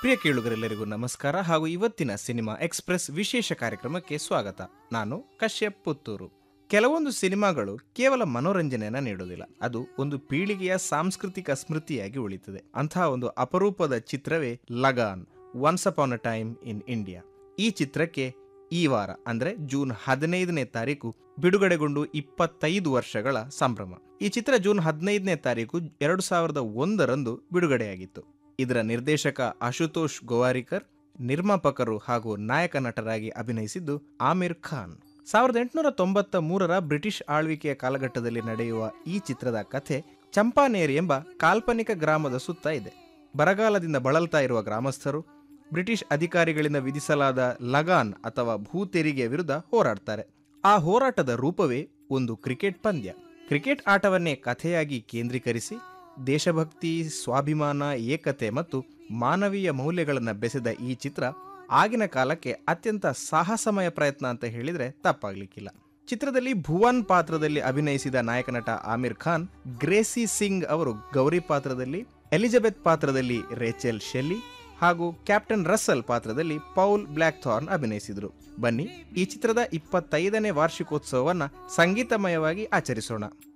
ಪ್ರಿಯ ಕೇಳುಗರೆಲ್ಲರಿಗೂ ನಮಸ್ಕಾರ ಹಾಗೂ ಇವತ್ತಿನ ಸಿನಿಮಾ ಎಕ್ಸ್ಪ್ರೆಸ್ ವಿಶೇಷ ಕಾರ್ಯಕ್ರಮಕ್ಕೆ ಸ್ವಾಗತ ನಾನು ಕಶ್ಯಪ್ ಪುತ್ತೂರು ಕೆಲವೊಂದು ಸಿನಿಮಾಗಳು ಕೇವಲ ಮನೋರಂಜನೆಯನ್ನ ನೀಡುವುದಿಲ್ಲ ಅದು ಒಂದು ಪೀಳಿಗೆಯ ಸಾಂಸ್ಕೃತಿಕ ಸ್ಮೃತಿಯಾಗಿ ಉಳಿತದೆ ಅಂತಹ ಒಂದು ಅಪರೂಪದ ಚಿತ್ರವೇ Lagaan once upon a time in India ಈ ಚಿತ್ರಕ್ಕೆ ಈ ವಾರ ಅಂದ್ರೆ ಜೂನ್ ಹದಿನೈದನೇ ತಾರೀಕು ಬಿಡುಗಡೆಗೊಂಡು ಇಪ್ಪತ್ತೈದು ವರ್ಷಗಳ ಸಂಭ್ರಮ ಈ ಚಿತ್ರ ಜೂನ್ ಹದಿನೈದನೇ ತಾರೀಕು ಎರಡು ಸಾವಿರದ ಒಂದರಂದು ಬಿಡುಗಡೆಯಾಗಿತ್ತು ಇದರ ನಿರ್ದೇಶಕ ಅಶುತೋಷ್ ಗೋವಾರಿಕರ್ ನಿರ್ಮಾಪಕರು ಹಾಗೂ ನಾಯಕ ನಟರಾಗಿ ಅಭಿನಯಿಸಿದ್ದು ಆಮಿರ್ ಖಾನ್ ಸಾವಿರದ ಎಂಟುನೂರ ತೊಂಬತ್ತ ಮೂರರ ಬ್ರಿಟಿಷ್ ಆಳ್ವಿಕೆಯ ಕಾಲಘಟ್ಟದಲ್ಲಿ ನಡೆಯುವ ಈ ಚಿತ್ರದ ಕಥೆ ಚಂಪಾನೇರಿ ಎಂಬ ಕಾಲ್ಪನಿಕ ಗ್ರಾಮದ ಸುತ್ತ ಇದೆ ಬರಗಾಲದಿಂದ ಬಳಲ್ತಾ ಇರುವ ಗ್ರಾಮಸ್ಥರು ಬ್ರಿಟಿಷ್ ಅಧಿಕಾರಿಗಳಿಂದ ವಿಧಿಸಲಾದ ಲಗಾನ್ ಅಥವಾ ಭೂ ತೆರಿಗೆಯ ವಿರುದ್ಧ ಹೋರಾಡ್ತಾರೆ ಆ ಹೋರಾಟದ ರೂಪವೇ ಒಂದು ಕ್ರಿಕೆಟ್ ಪಂದ್ಯ ಕ್ರಿಕೆಟ್ ಆಟವನ್ನೇ ಕಥೆಯಾಗಿ ಕೇಂದ್ರೀಕರಿಸಿ ದೇಶಭಕ್ತಿ ಸ್ವಾಭಿಮಾನ ಏಕತೆ ಮತ್ತು ಮಾನವೀಯ ಮೌಲ್ಯಗಳನ್ನು ಬೆಸೆದ ಈ ಚಿತ್ರ ಆಗಿನ ಕಾಲಕ್ಕೆ ಅತ್ಯಂತ ಸಾಹಸಮಯ ಪ್ರಯತ್ನ ಅಂತ ಹೇಳಿದ್ರೆ ತಪ್ಪಾಗ್ಲಿಕ್ಕಿಲ್ಲ ಚಿತ್ರದಲ್ಲಿ ಭುವನ್ ಪಾತ್ರದಲ್ಲಿ ಅಭಿನಯಿಸಿದ ನಾಯಕ ನಟ ಆಮಿರ್ ಖಾನ್ ಗ್ರೇಸಿ ಸಿಂಗ್ ಅವರು ಗೌರಿ ಪಾತ್ರದಲ್ಲಿ ಎಲಿಜಬೆತ್ ಪಾತ್ರದಲ್ಲಿ ರೇಚೆಲ್ ಶೆಲ್ಲಿ ಹಾಗೂ ಕ್ಯಾಪ್ಟನ್ ರಸ್ಸಲ್ ಪಾತ್ರದಲ್ಲಿ ಪೌಲ್ ಬ್ಲ್ಯಾಕ್ ಥಾರ್ನ್ ಅಭಿನಯಿಸಿದರು ಬನ್ನಿ ಈ ಚಿತ್ರದ ಇಪ್ಪತ್ತೈದನೇ ವಾರ್ಷಿಕೋತ್ಸವವನ್ನ ಸಂಗೀತಮಯವಾಗಿ ಆಚರಿಸೋಣ